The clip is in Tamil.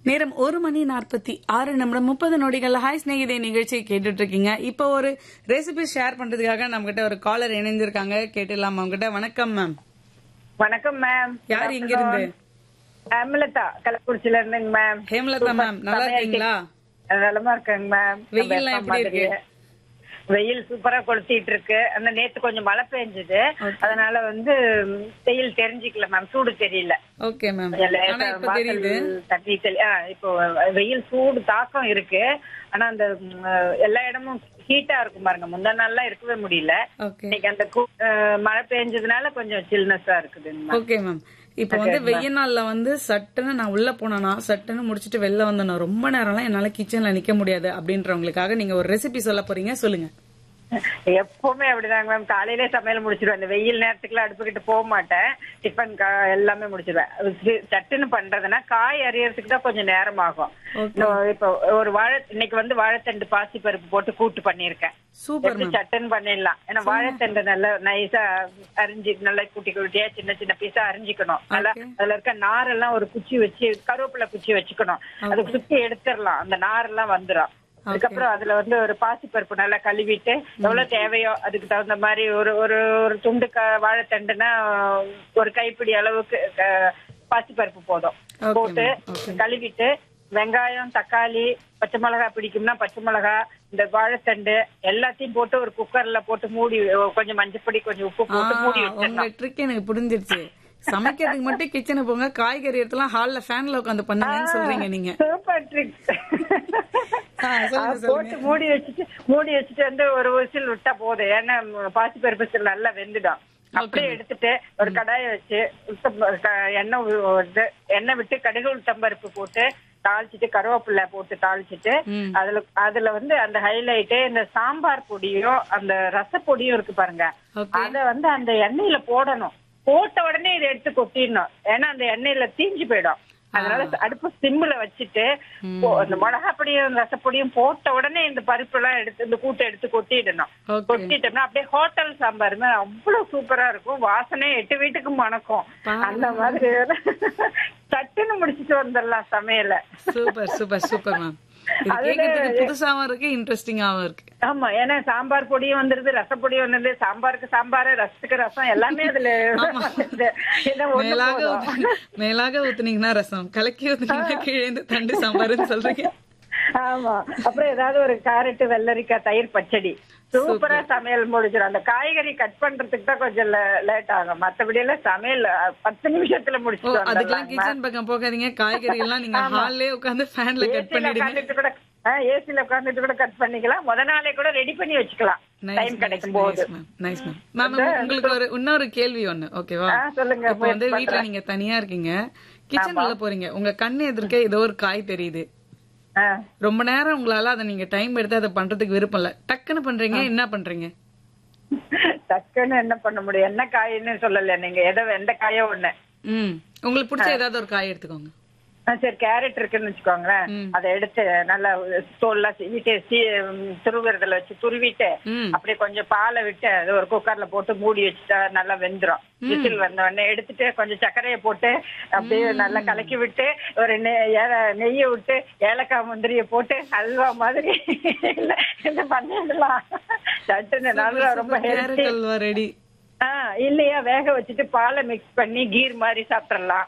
நேரம் ஒரு மணி நாற்பத்தி ஆறு நிமிடம் முப்பது நொடிகள் ஹாய் ஸ்நேகிதே நிகழ்ச்சியை கேட்டுட்டு இருக்கீங்க இப்போ ஒரு ரெசிபி ஷேர் பண்றதுக்காக நம்ம கிட்ட ஒரு காலர் இணைஞ்சிருக்காங்க கேட்டுடலாம் அவங்க கிட்ட வணக்கம் மேம் வணக்கம் மேம் யார் இங்க இருந்து ஹேமலதா கள்ளக்குறிச்சில இருந்துங்க மேம் ஹேமலதா மேம் நல்லா இருக்கீங்களா நலமா இருக்கேங்க மேம் வெயில்லாம் எப்படி இருக்கு? வெயில் சூப்பரா கொளுத்திட்டு இருக்கு அந்த நேத்து கொஞ்சம் மழை பெஞ்சது Okay. அதனால வந்து ம், வெயில் தெரிஞ்சுக்கல மேம் சூடு தெரியல ஓகே மேம் கொஞ்சம் லேசா ஆனா இப்ப வாசல் தெரியுது தண்ணி தெளி ஆ, இப்போ வெயில் சூடு தாக்கம் இருக்கு ஆனா அந்த ம், எல்லா இடமும் ஹீட்டா இருக்கும் பாருங்க முந்தா நாள்லாம் இருக்கவே முடியல ஓகே இன்னைக்கு அந்த கூ- அஹ், மழை பெஞ்சதுனால கொஞ்சம் சில்னஸா இருக்குதுங்க மேம் ஓகே மேம் இப்போ வந்து வெய்ய நாள்ல வந்து சட்டுன்னு நான் உள்ள போனேன்னா சட்டுன்னு முடிச்சிட்டு வெளில வந்தேன்னா ரொம்ப நேரம்லாம் என்னால கிச்சன்ல நிக்க முடியாது அப்படின்றவங்களுக்காக நீங்க ஒரு ரெசிபி சொல்ல போறீங்க சொல்லுங்க எப்பவுமே அப்படிதாங்க மேம் காலையிலே சமையல் முடிச்சிருவேன் இந்த வெயில் நேரத்துக்குலாம் அடுப்புக்கிட்டு போக மாட்டேன் டிஃபன் கா- எல்லாமே முடிச்சிருவேன் அது சி- சட்டுன்னு பண்றதுன்னா காய் அரியறதுக்கு தான் கொஞ்சம் நேரம் ஆகும் Okay. இன்னும் இப்போ ஒரு வாழை இன்னைக்கு வந்து வாழைத்தண்டு பாசி பருப்பு போட்டு கூட்டு பண்ணிருக்கேன் சூப்பர் எப்படி மேம் சட்டுன்னு பண்ணிடலாம் ஏன்னா வாழைத்தண்டு நல்லா நைஸா அரிஞ்சு நல்லா குட்டி குட்டியா சின்ன சின்ன பீஸா அரிஞ்சிக்கணும் நல்லா Okay. அதுல இருக்க நாரெல்லாம் ஒரு குச்சி வச்சு கருவேப்பிலை குச்சி வச்சுக்கணும் அதை சுத்தி எடுத்துடலாம் அந்த நாரெல்லாம் வந்துரும் அதுக்கப்புறம் அதுல வந்து ஒரு பாசி பருப்பு நல்லா கழுவிட்டு எவ்வளவு தேவையோ அதுக்கு தகுந்த மாதிரி ஒரு ஒரு ஒரு துண்டு க- வாழைத்தண்டுனா ஒரு கைப்பிடி அளவுக்கு பாசி பருப்பு போதும் Okay, போட்டு ma'am. Okay. கழுவிட்டு வெங்காயம் தக்காளி பச்சை மிளகாய் பிடிக்கும்னா பச்சை மிளகாய் இந்த வாழைத்தண்டு எல்லாத்தையும் போட்டு ஒரு குக்கர்ல போட்டு மூடி கொஞ்சம் மஞ்சப்பொடி கொஞ்சம் உப்பு போட்டு மூடி ஆ, உங்க வச்சிடணும் ட்ரிக் எனக்கு புரிஞ்சிருச்சு சமைக்கிறதுக்கு மட்டும் கிச்சனுக்கு போங்க காய்கறி எடுத்துலாம் ஹால்ல ஃபேன்ல உட்காந்து பண்ணுங்கன்னு சொல்றீங்க நீங்க சூப்பர் ட்ரிக் ஆ, சொல்லுங்க, போட்டு மூடி வச்சுட்டு மூடி வச்சுட்டு வந்து ஒரு விசில் விட்டா போதும் ஏன்னா பாசி பருப்பு நல்லா வெந்துடும் அப்படியே எடுத்துட்டு ஒரு கடாயை வச்சு உளுத்தம் பரு- க- எண்ணெய் வி- இது எண்ணெய் விட்டு கடுகு உளுத்தம் பருப்பு போட்டு தாளிச்சிட்டு கருவேப்பிலை போட்டு தாளிச்சிட்டு ம். அதுல அதுல வந்து அந்த ஹைலைட்டு இந்த சாம்பார் பொடியும் அந்த ரசப்பொடியும் இருக்கு பாருங்க ஓகே அத வந்து அந்த எண்ணெயில போடணும் போட்ட உடனே இதை எடுத்து கொட்டிடணும் ஏன்னா அந்த எண்ணெயில தீஞ்சு போயிடும் அதனால அடுப்பு சிம்ல வச்சுட்டு போ- அந்த மிளகா பொடியும் ரசப்பொடியும் போட்ட உடனே இந்த பருப்பு எல்லாம் எடுத்து இந்த கூட்டை எடுத்து கொட்டிடணும் ஓகே கொட்டிட்டோம்னா அப்படியே ஹோட்டல் சாம்பார் மாதிரி அவ்வளவு சூப்பரா இருக்கும் வாசனை எட்டு வீட்டுக்கு மணக்கும் பாருங்க. அந்த மாதிரி சட்டுன்னு முடிச்சிட்டு வந்துடலாம் சமையல சூப்பர் சூப்பர் சூப்பர் மேம் இது அதுல- கேட்கறதுக்கு புதுசாவும் இருக்கு இன்ட்ரெஸ்டிங்காவும் இருக்கு ஆமா ஏன்னா சாம்பார் பொடியும் வந்துருது ரசப்பொடியும் வந்துருது சாம்பாருக்கு சாம்பார் ரசத்துக்கு ரசம் எல்லாமே அதுல வந்துருது. ஏன்னா ஒண்ணு மேலாக போதும். ஊத்து- மேலாக ஊத்துனீங்கன்னா ரசம் கலக்கி ஊத்துனீங்கன்னா கீழே இருந்து தண்டு சாம்பார்னு சொல்றீங்க ஆமா அப்புறம் ஏதாவது ஒரு கேரட் வெள்ளரிக்காய் தயிர் பச்சடி சூப்பரா சமையல் முடிச்சிடும் அந்த காய்கறி கட் பண்றதுக்கு தான் கொஞ்சம் லேட் ஆகும் மத்தபடி எல்லாம் சமையல் அஹ், பத்து நிமிஷத்துல ஓ முடிச்சுட்டு அதுக்கெல்லாம் வந்துடலாம் கிச்சன் பக்கம் போகாதீங்க காய்கறி எல்லாம் நீங்க ஹால்லே உட்காந்து ஃபேன்ல கட் ஏசில பண்ணிடுங்க உட்காந்துட்டு கூட ஏசில உட்காந்துட்டு கூட கட் பண்ணிக்கலாம் முத நாளே கூட ரெடி பண்ணி வச்சுக்கலாம் டைம் கிடைக்கும் போது நைஸ் மேம் மேம் உங்களுக்கு ஒரு இன்னொரு கேள்வி ஒண்ணு ஓகேவா ஆ, சொல்லுங்க இப்போ வந்து முயற்சி வீட்ல நீங்க தனியா இருக்கீங்க கிச்சன் உள்ள போறீங்க உங்க கண்ணு எதிர்க்க ஏதோ ஒரு காய் தெரியுது ஆ. ரொம்ப நேரம் உங்களால அதை நீங்க டைம் எடுத்து அதை பண்றதுக்கு விருப்பம் இல்ல டக்குன்னு பண்றீங்க என்ன பண்றீங்க டக்குன்னு என்ன பண்ண முடியும் என்ன காயின்னு சொல்லல நீங்க எதை எந்த காயோ ஒண்ணு ம் உங்களுக்கு பிடிச்ச ஏதாவது ஒரு காய் எடுத்துக்கோங்க ஆ, சரி கேரட் இருக்குன்னு வச்சுக்கோங்களேன் ம். அதை எடுத்து நல்லா தோல்லாம் சீவிட்டு சீ துருவுறதுல வச்சு துருவிட்டு ம் அப்படியே கொஞ்சம் பாலை விட்டு அது ஒரு குக்கர்ல போட்டு மூடி வச்சுட்டா நல்லா வெந்துரும் விசில் வந்த உடனே எடுத்துட்டு கொஞ்சம் சர்க்கரையை போட்டு அப்படியே நல்லா கலக்கி விட்டு ஒரு நெ- ஏல- நெய்யை விட்டு ஏலக்காய் முந்திரிய போட்டு அல்வா மாதிரி என்ன பண்ணிடலாம் சட்டுன்னு நல்லா ரொம்ப ஹெல்த்தி கேரட் அல்வா ரெடி ஆஹ் இல்லையா வேக வச்சுட்டு பாலை மிக்ஸ் பண்ணி கீர் மாதிரி சாப்பிடலாம்